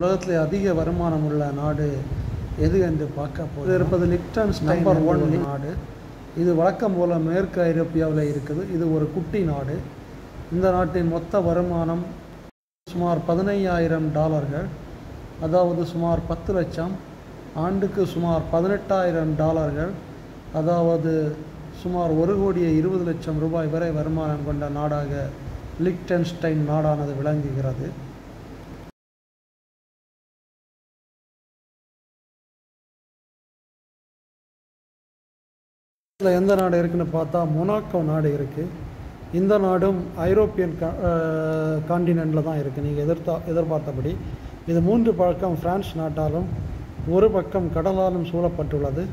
உலகத்திலே அதிக வருமானம் உள்ள நாடு எது என்று பார்க்க போது இருப்பது லிப்டன்ஸ் நம்பர் ஒன் நாடு இது வழக்கம் போல மேற்கு ஐரோப்பியாவில் இருக்குது இது ஒரு குட்டி நாடு இந்த நாட்டின் மொத்த வருமானம் சுமார் பதினையாயிரம் டாலர்கள் அதாவது சுமார் பத்து லட்சம் ஆண்டுக்கு சுமார் பதினெட்டாயிரம் டாலர்கள் அதாவது சுமார் ஒரு கோடியே இருபது லட்சம் ரூபாய் வரை வருமானம் கொண்ட நாடாக லிக்டன்ஸ்டைன் நாடானது விளங்குகிறது இதில் எந்த நாடு இருக்குன்னு பார்த்தா மொனாக்கோ நாடு இருக்குது இந்த நாடும் ஐரோப்பியன் கா காண்டினென்ட்டில் தான் இருக்குது நீங்கள் எதிர்த்தா எதிர்பார்த்தபடி இது மூன்று பக்கம் பிரான்ஸ் நாட்டாலும் ஒரு பக்கம் கடலாலும் சூழப்பட்டுள்ளது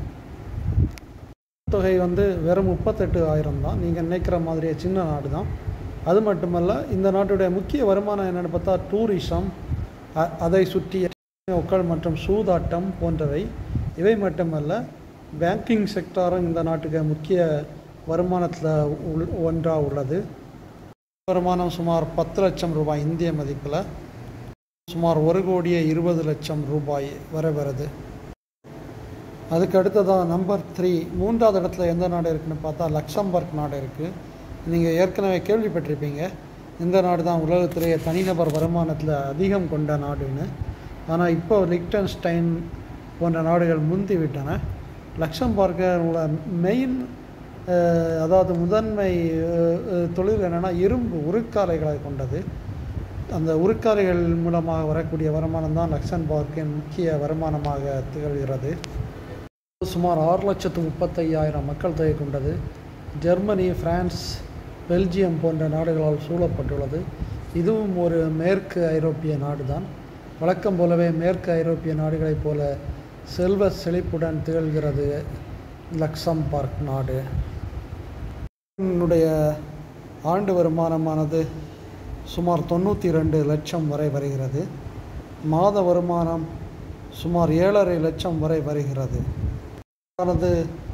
தொகை வந்து வெறும் முப்பத்தெட்டு ஆயிரம் தான் நீங்கள் நினைக்கிற மாதிரியே சின்ன நாடு தான் அது மட்டுமல்ல இந்த நாட்டுடைய முக்கிய வருமானம் என்னென்னு பார்த்தா டூரிசம் அ- அதை சுற்றிய ஒக்கள் மற்றும் சூதாட்டம் போன்றவை இவை மட்டுமல்ல பேங்கிங் செக்டாரும் இந்த நாட்டுக்கு முக்கிய வருமானத்தில் உள் ஒன்றாக உள்ளது வருமானம் சுமார் பத்து லட்சம் ரூபாய் இந்திய மதிப்பில் சுமார் ஒரு கோடியே இருபது லட்சம் ரூபாய் வரை வருது அதுக்கு அடுத்ததாக நம்பர் த்ரீ மூன்றாவது இடத்துல எந்த நாடு இருக்குன்னு பார்த்தா லக்சம்பர்க் நாடு இருக்குது நீங்கள் ஏற்கனவே கேள்விப்பட்டிருப்பீங்க இந்த நாடு தான் உலகத்திலேயே தனிநபர் வருமானத்தில் அதிகம் கொண்ட நாடுன்னு ஆனால் இப்போ லிக்டன்ஸ்டைன் போன்ற நாடுகள் முந்தி விட்டன லக்சம்பர்க்கோட மெயின் அதாவது முதன்மை அஹ், அஹ், தொழில் என்னென்னா இரும்பு உருக்காலைகளை கொண்டது அந்த உருக்காலைகள் மூலமாக வரக்கூடிய வருமானம் தான் லக்சம்பர்க்கின் முக்கிய வருமானமாக திகழ்கிறது சுமார் ஆறு லட்சத்து முப்பத்தையாயிரம் மக்கள் தொகை கொண்டது ஜெர்மனி பிரான்ஸ் பெல்ஜியம் போன்ற நாடுகளால் சூழப்பட்டுள்ளது இதுவும் ஒரு மேற்கு ஐரோப்பிய நாடு தான் வழக்கம் போலவே மேற்கு ஐரோப்பிய நாடுகளைப் போல செல்வ செழிப்புடன் திகழ்கிறது லக்சம்பர்க் நாடு என்னுடைய ஆண்டு வருமானமானது சுமார் தொண்ணூற்றி ரெண்டு லட்சம் வரை வருகிறது மாத வருமானம் சுமார் ஏழரை லட்சம் வரை வருகிறது ஆனது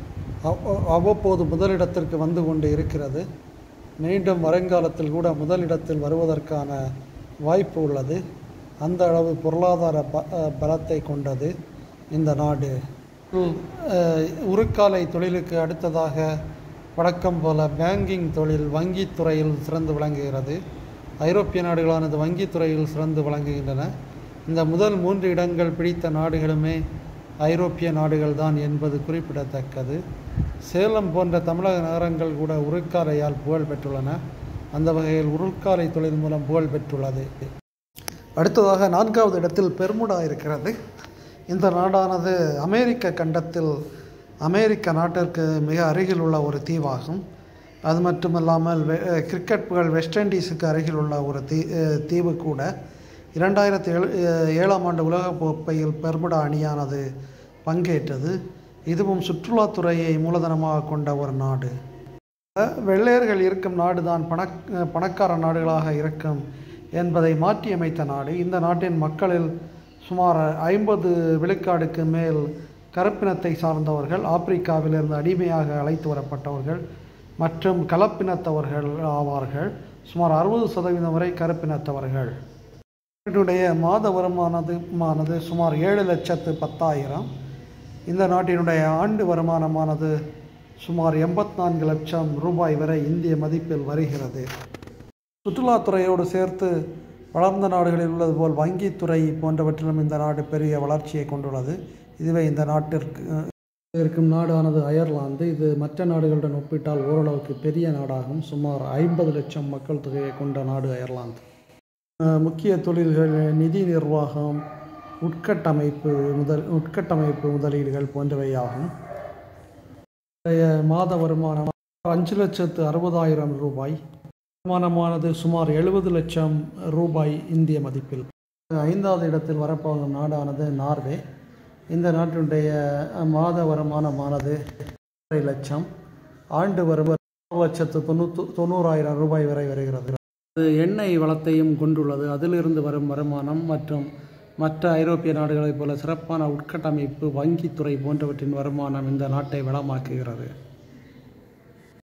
அவ்- அவ்வப்போது முதலிடத்திற்கு வந்து கொண்டு இருக்கிறது மீண்டும் வருங்காலத்தில் கூட முதலிடத்தில் வருவதற்கான வாய்ப்பு உள்ளது அந்த அளவு பொருளாதார ப அஹ் பலத்தை கொண்டது இந்த நாடு உம், அஹ், உருக்காலை தொழிலுக்கு அடுத்ததாக வழக்கம் போல பேங்கிங் தொழில் வங்கித் துறையில் சிறந்து விளங்குகிறது ஐரோப்பிய நாடுகளானது வங்கித் துறையில் சிறந்து விளங்குகின்றன இந்த முதல் மூன்று இடங்கள் பிடித்த நாடுகளுமே ஐரோப்பிய நாடுகள் தான் என்பது குறிப்பிடத்தக்கது சேலம் போன்ற தமிழக நகரங்கள் கூட உருக்காலையால் புகழ் பெற்றுள்ளன அந்த வகையில் உருக்காலை தொழில் மூலம் புகழ் பெற்றுள்ளது அடுத்ததாக நான்காவது இடத்தில் பெர்முடா இருக்கிறது இந்த நாடானது அமெரிக்க கண்டத்தில் அமெரிக்க நாட்டிற்கு மிக அருகில் உள்ள ஒரு தீவாகும் அது மட்டுமல்லாமல் வெ- அஹ் கிரிக்கெட் புகழ் வெஸ்ட் இண்டீஸுக்கு அருகில் உள்ள ஒரு தீ அஹ் தீவு கூட இரண்டாயிரத்தி ஏழு அஹ் ஏழாம் ஆண்டு உலகக் கோப்பையில் பெர்முடா அணியானது பங்கேற்றது இதுவும் சுற்றுலாத்துறையை மூலதனமாக கொண்ட ஒரு நாடு வெள்ளையர்கள் இருக்கும் நாடு தான் பணக் பணக்கார நாடுகளாக இருக்கும் என்பதை மாற்றியமைத்த நாடு இந்த நாட்டின் மக்களில் சுமார் ஐம்பது விழுக்காடுக்கு மேல் கருப்பினத்தை சார்ந்தவர்கள் ஆப்பிரிக்காவிலிருந்து அடிமையாக அழைத்து வரப்பட்டவர்கள் மற்றும் கலப்பினத்தவர்கள் ஆவார்கள் சுமார் அறுபது சதவீதம் வரை கருப்பினத்தவர்கள் நாட்டினுடைய மாத வருமானது சுமார் ஏழு லட்சத்து பத்தாயிரம் இந்த நாட்டினுடைய ஆண்டு வருமானமானது சுமார் எண்பத்தி நான்கு லட்சம் ரூபாய் வரை இந்திய மதிப்பில் வருகிறது சுற்றுலாத்துறையோடு சேர்த்து வளர்ந்த நாடுகளில் உள்ளது போல் வங்கித்துறை போன்றவற்றிலும் இந்த நாடு பெரிய வளர்ச்சியை கொண்டுள்ளது இதுவே இந்த நாட்டிற்கு இருக்கும் நாடானது அயர்லாந்து இது மற்ற நாடுகளுடன் ஒப்பிட்டால் ஓரளவுக்கு பெரிய நாடாகும் சுமார் ஐம்பது லட்சம் மக்கள் தொகையை கொண்ட நாடு அயர்லாந்து அஹ் முக்கிய தொழில்கள் நிதி நிர்வாகம் உட்கட்டமைப்பு முதல் உட்கட்டமைப்பு முதலீடுகள் போன்றவையாகும் இன்றைய மாத வருமானம் அஞ்சு லட்சத்து அறுபதாயிரம் ரூபாய் வருமானமானது சுமார் எழுபது லட்சம் ரூபாய் இந்திய மதிப்பில் ஐந்தாவது இடத்தில் வரப்போகும் நாடானது நார்வே இந்த நாட்டினுடைய மாத வருமானமானது ஒன்றரை லட்சம் ஆண்டு வருமானம் ஒரு லட்சத்து தொண்ணூத்து தொண்ணூறாயிரம் ரூபாய் வரை வருகிறது அது எண்ணெய் வளத்தையும் கொண்டுள்ளது அதிலிருந்து வரும் வருமானம் மற்றும் மற்ற ஐரோப்பிய நாடுகளைப் போல சிறப்பான உட்கட்டமைப்பு வங்கித்துறை போன்றவற்றின் வருமானம் இந்த நாட்டை வளமாக்குகிறது